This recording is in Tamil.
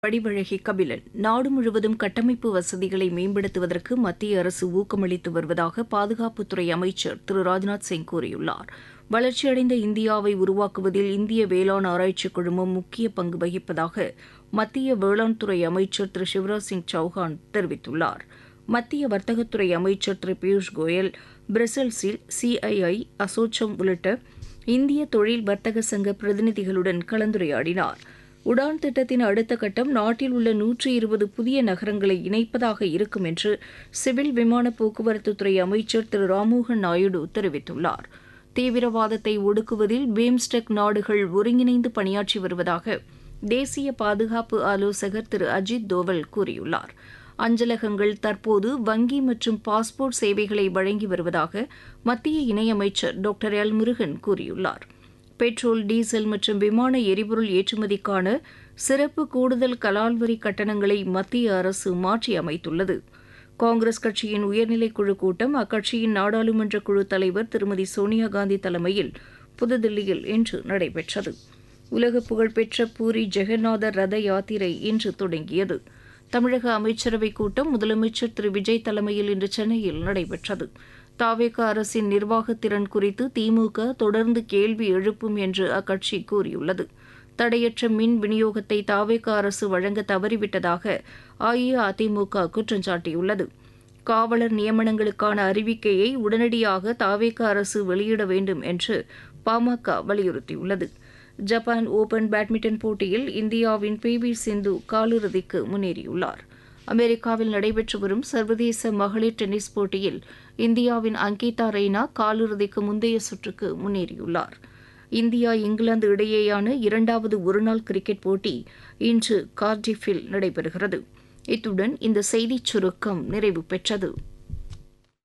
வடிவழகி கபிலன் நாடு முழுவதும் கட்டமைப்பு வசதிகளை மேம்படுத்துவதற்கு மத்திய அரசு ஊக்கமளித்து வருவதாக பாதுகாப்புத்துறை அமைச்சர் திரு ராஜ்நாத் சிங் கூறியுள்ளார் வளர்ச்சியடைந்த இந்தியாவை உருவாக்குவதில் இந்திய வேளாண் ஆராய்ச்சிக் குழுமம் முக்கிய பங்கு வகிப்பதாக மத்திய வேளாண் துறை அமைச்சர் திரு சிவராஜ் சிங் சௌஹான் தெரிவித்துள்ளார் மத்திய வர்த்தகத்துறை அமைச்சர் திரு பியூஷ் கோயல் பிரசல்ஸில் சிஐஐ அசோச்சம் உள்ளிட்ட இந்திய தொழில் வர்த்தக சங்க பிரதிநிதிகளுடன் கலந்துரையாடினார் உடான் திட்டத்தின் அடுத்த கட்டம் நாட்டில் உள்ள நூற்றி இருபது புதிய நகரங்களை இணைப்பதாக இருக்கும் என்று சிவில் விமான போக்குவரத்துத்துறை அமைச்சர் திரு ராம்மோகன் நாயுடு தெரிவித்துள்ளார் தீவிரவாதத்தை ஒடுக்குவதில் பிம்ஸ்டெக் நாடுகள் ஒருங்கிணைந்து பணியாற்றி வருவதாக தேசிய பாதுகாப்பு ஆலோசகர் திரு அஜித் தோவல் கூறியுள்ளார் அஞ்சலகங்கள் தற்போது வங்கி மற்றும் பாஸ்போர்ட் சேவைகளை வழங்கி வருவதாக மத்திய இணையமைச்சர் டாக்டர் எல் முருகன் கூறியுள்ளார் பெட்ரோல் டீசல் மற்றும் விமான எரிபொருள் ஏற்றுமதிக்கான சிறப்பு கூடுதல் கலால் வரி கட்டணங்களை மத்திய அரசு மாற்றி அமைத்துள்ளது காங்கிரஸ் கட்சியின் உயர்நிலைக்குழு கூட்டம் அக்கட்சியின் நாடாளுமன்ற குழு தலைவர் திருமதி சோனியா காந்தி தலைமையில் புதுதில்லியில் இன்று நடைபெற்றது உலக புகழ்பெற்ற பூரி ஜெகநாதர் ரத யாத்திரை இன்று தொடங்கியது தமிழக அமைச்சரவைக் கூட்டம் முதலமைச்சர் திரு விஜய் தலைமையில் இன்று சென்னையில் நடைபெற்றது தாவேக அரசின் நிர்வாகத்திறன் குறித்து திமுக தொடர்ந்து கேள்வி எழுப்பும் என்று அக்கட்சி கூறியுள்ளது தடையற்ற மின் விநியோகத்தை தாவேக அரசு வழங்க தவறிவிட்டதாக அஇஅதிமுக குற்றம் சாட்டியுள்ளது காவலர் நியமனங்களுக்கான அறிவிக்கையை உடனடியாக தாவேக அரசு வெளியிட வேண்டும் என்று பாமக வலியுறுத்தியுள்ளது ஜப்பான் ஓபன் பேட்மிண்டன் போட்டியில் இந்தியாவின் பி வி சிந்து காலிறுதிக்கு முன்னேறியுள்ளார் அமெரிக்காவில் நடைபெற்று வரும் சர்வதேச மகளிர் டென்னிஸ் போட்டியில் இந்தியாவின் அங்கிதா ரெய்னா காலிறுதிக்கு முந்தைய சுற்றுக்கு முன்னேறியுள்ளார் இந்தியா இங்கிலாந்து இடையேயான இரண்டாவது ஒருநாள் கிரிக்கெட் போட்டி இன்று கார்டிஃபில் நடைபெறுகிறது இத்துடன் இந்த செய்திச் சுருக்கம் நிறைவு பெற்றது